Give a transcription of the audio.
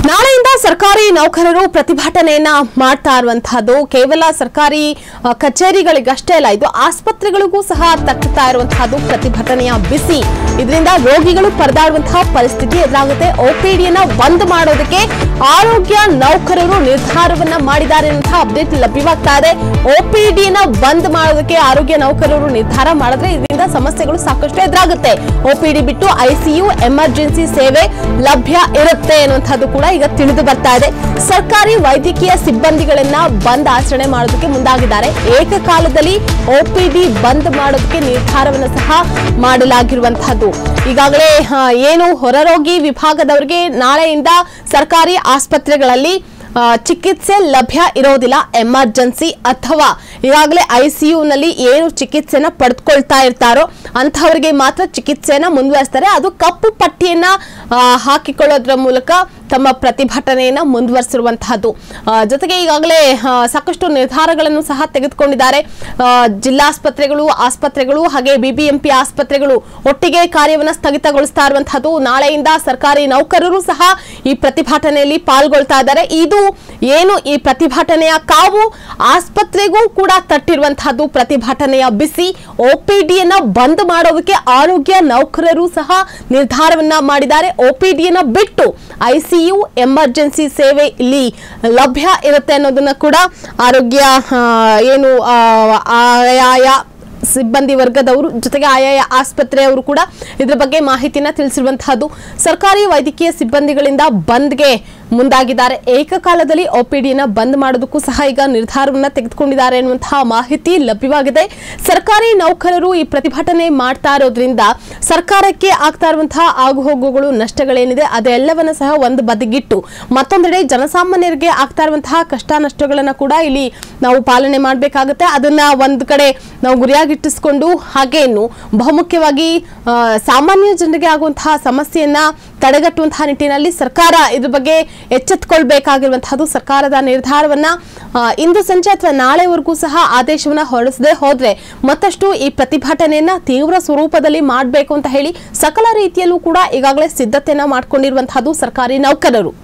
ನಾಳೆಯಿಂದ ಸರ್ಕಾರಿ ನೌಕರರು ಪ್ರತಿಭಟನೆಯನ್ನ ಮಾಡ್ತಾ ಇರುವಂತಹದ್ದು ಕೇವಲ ಸರ್ಕಾರಿ ಆ, ಕಚೇರಿಗಳಿಗಷ್ಟೇ ಅಲ್ಲ ಇದು ಆಸ್ಪತ್ರೆಗಳಿಗೂ ಸಹ ತಟ್ಟುತ್ತಾ ಇರುವಂತಹದ್ದು ಪ್ರತಿಭಟನೆಯ ಬಿಸಿ ಇದರಿಂದ ರೋಗಿಗಳು ಪರದಾಡುವಂತಹ ಪರಿಸ್ಥಿತಿ ಎದುರಾಗುತ್ತೆ ಒಪಿಡಿಯನ್ನ ಬಂದ್ ಮಾಡೋದಕ್ಕೆ ಆರೋಗ್ಯ ನೌಕರರು ನಿರ್ಧಾರವನ್ನ ಮಾಡಿದ್ದಾರೆ ಅನ್ನುವಂತಹ ಅಪ್ಡೇಟ್ ಲಭ್ಯವಾಗ್ತಾ ಇದೆ ಒಪಿಡಿಯನ್ನ ಬಂದ್ ಮಾಡೋದಕ್ಕೆ ಆರೋಗ್ಯ ನೌಕರರು ನಿರ್ಧಾರ ಮಾಡಿದ್ರೆ ಇದರಿಂದ ಸಮಸ್ಯೆಗಳು ಸಾಕಷ್ಟು ಎದುರಾಗುತ್ತೆ ಒಪಿಡಿ ಬಿಟ್ಟು ಐಸಿಯು ಎಮರ್ಜೆನ್ಸಿ ಸೇವೆ ಲಭ್ಯ ಇರುತ್ತೆ ಅನ್ನುವಂಥದ್ದು ಕೂಡ ಈಗ ತಿಳಿದು ಬರ್ತಾ ಇದೆ ಸರ್ಕಾರಿ ವೈದ್ಯಕೀಯ ಸಿಬ್ಬಂದಿಗಳನ್ನ ಬಂದ್ ಆಚರಣೆ ಮಾಡೋದಕ್ಕೆ ಮುಂದಾಗಿದ್ದಾರೆ ಏಕಕಾಲದಲ್ಲಿ ಒಪಿಡಿ ಬಂದ್ ಮಾಡೋದಕ್ಕೆ ನಿರ್ಧಾರವನ್ನು ಸಹ ಮಾಡಲಾಗಿರುವಂತಹದ್ದು ಈಗಾಗಲೇ ಆ, ಏನು ಹೊರರೋಗಿ ವಿಭಾಗದವರಿಗೆ ನಾಳೆಯಿಂದ ಸರ್ಕಾರಿ ಆಸ್ಪತ್ರೆಗಳಲ್ಲಿ ಆ, ಚಿಕಿತ್ಸೆ ಲಭ್ಯ ಇರೋದಿಲ್ಲ ಎಮರ್ಜೆನ್ಸಿ ಅಥವಾ ಈಗಾಗಲೇ ಐಸಿಯುನಲ್ಲಿ ಏನು ಚಿಕಿತ್ಸೆನ ಪಡೆದುಕೊಳ್ತಾ ಇರ್ತಾರೋ ಅಂಥವರಿಗೆ ಮಾತ್ರ ಚಿಕಿತ್ಸೆನ ಮುಂದುವರಿಸ್ತಾರೆ ಅದು ಕಪ್ಪು ಪಟ್ಟಿಯನ್ನ ಆ, ಹಾಕಿಕೊಳ್ಳೋದ್ರ ಮೂಲಕ ತಮ್ಮ ಪ್ರತಿಭಟನೆಯನ್ನ ಮುಂದುವರಿಸಿರುವಂತಹದ್ದು ಆ, ಜೊತೆಗೆ ಈಗಾಗಲೇ ಆ, ಸಾಕಷ್ಟು ನಿರ್ಧಾರಗಳನ್ನು ಸಹ ತೆಗೆದುಕೊಂಡಿದ್ದಾರೆ ಆ, ಜಿಲ್ಲಾಸ್ಪತ್ರೆಗಳು ಆಸ್ಪತ್ರೆಗಳು ಹಾಗೆ ಬಿಬಿಎಂಪಿ ಆಸ್ಪತ್ರೆಗಳು ಒಟ್ಟಿಗೆ ಕಾರ್ಯವನ್ನು ಸ್ಥಗಿತಗೊಳಿಸ್ತಾ ಇರುವಂತಹದ್ದು ನಾಳೆಯಿಂದ ಸರ್ಕಾರಿ ನೌಕರರು ಸಹ ಈ ಪ್ರತಿಭಟನೆಯಲ್ಲಿ ಪಾಲ್ಗೊಳ್ತಾ ಇದ್ದಾರೆ ಇದು ಏನು ಈ ಪ್ರತಿಭಟನೆಯ ಕಾವು ಆಸ್ಪತ್ರೆಗೂ ಕೂಡ ತಟ್ಟಿರುವಂತಹದ್ದು ಪ್ರತಿಭಟನೆಯ ಬಿಸಿ ಒಪಿಡಿಯನ್ನ ಬಂದ್ ಮಾಡೋದಕ್ಕೆ ಆರೋಗ್ಯ ನೌಕರರು ಸಹ ನಿರ್ಧಾರವನ್ನ ಮಾಡಿದ್ದಾರೆ ಒಪಿಡಿಯನ್ನ ಬಿಟ್ಟು ಐಸಿಯು ಎಮರ್ಜೆನ್ಸಿ ಸೇವೆ ಇಲ್ಲಿ ಲಭ್ಯ ಇರುತ್ತೆ ಅನ್ನೋದನ್ನ ಕೂಡ ಆರೋಗ್ಯ ಆ, ಏನು ಆ, ಆಯಾಯ ಸಿಬ್ಬಂದಿ ವರ್ಗದವರು ಜೊತೆಗೆ ಆಯಾಯ ಆಸ್ಪತ್ರೆಯವರು ಕೂಡ ಇದ್ರ ಬಗ್ಗೆ ಮಾಹಿತಿನ ತಿಳಿಸಿರುವಂತಹದ್ದು ಸರ್ಕಾರಿ ವೈದ್ಯಕೀಯ ಸಿಬ್ಬಂದಿಗಳಿಂದ ಬಂದ್ಗೆ ಮುಂದಾಗಿದ್ದಾರೆ ಏಕಕಾಲದಲ್ಲಿ ಒಪಿಡಿಯನ್ನ ಬಂದ್ ಮಾಡೋದಕ್ಕೂ ಸಹ ಈಗ ನಿರ್ಧಾರವನ್ನ ತೆಗೆದುಕೊಂಡಿದ್ದಾರೆ ಎನ್ನುವಂತಹ ಮಾಹಿತಿ ಲಭ್ಯವಾಗಿದೆ ಸರ್ಕಾರಿ ನೌಕರರು ಈ ಪ್ರತಿಭಟನೆ ಮಾಡ್ತಾ ಇರೋದ್ರಿಂದ ಸರ್ಕಾರಕ್ಕೆ ಆಗ್ತಾ ಇರುವಂತಹ ಆಗುಹೋಗುಗಳು ನಷ್ಟಗಳೇನಿದೆ ಅದೆಲ್ಲವನ್ನ ಸಹ ಒಂದು ಬದಿಗಿಟ್ಟು ಮತ್ತೊಂದೆಡೆ ಜನಸಾಮಾನ್ಯರಿಗೆ ಆಗ್ತಾ ಇರುವಂತಹ ಕಷ್ಟ ನಷ್ಟಗಳನ್ನ ಕೂಡ ಇಲ್ಲಿ ನಾವು ಪಾಲನೆ ಮಾಡಬೇಕಾಗುತ್ತೆ ಅದನ್ನ ಒಂದ್ ಕಡೆ ನಾವು ಗುರಿಯಾಗಿಟ್ಟಿಸ್ಕೊಂಡು ಹಾಗೇನು ಬಹುಮುಖ್ಯವಾಗಿ ಆ, ಸಾಮಾನ್ಯ ಜನರಿಗೆ ಆಗುವಂತಹ ಸಮಸ್ಯೆಯನ್ನ ತಡೆಗಟ್ಟುವಂತಹ ನಿಟ್ಟಿನಲ್ಲಿ ಸರ್ಕಾರ ಇದ್ರ ಬಗ್ಗೆ ಎಚ್ಚೆತ್ತುಕೊಳ್ಬೇಕಾಗಿರುವಂತಹದ್ದು ಸರ್ಕಾರದ ನಿರ್ಧಾರವನ್ನ ಆ, ಇಂದು ಸಂಜೆ ಅಥವಾ ನಾಳೆವರೆಗೂ ಸಹ ಆದೇಶವನ್ನ ಹೊರಡಿಸದೆ ಹೋದ್ರೆ ಮತ್ತಷ್ಟು ಈ ಪ್ರತಿಭಟನೆಯನ್ನ ತೀವ್ರ ಸ್ವರೂಪದಲ್ಲಿ ಮಾಡಬೇಕು ಅಂತ ಹೇಳಿ ಸಕಲ ರೀತಿಯಲ್ಲೂ ಕೂಡ ಈಗಾಗಲೇ ಸಿದ್ಧತೆಯನ್ನ ಮಾಡ್ಕೊಂಡಿರುವಂತಹದ್ದು ಸರ್ಕಾರಿ ನೌಕರರು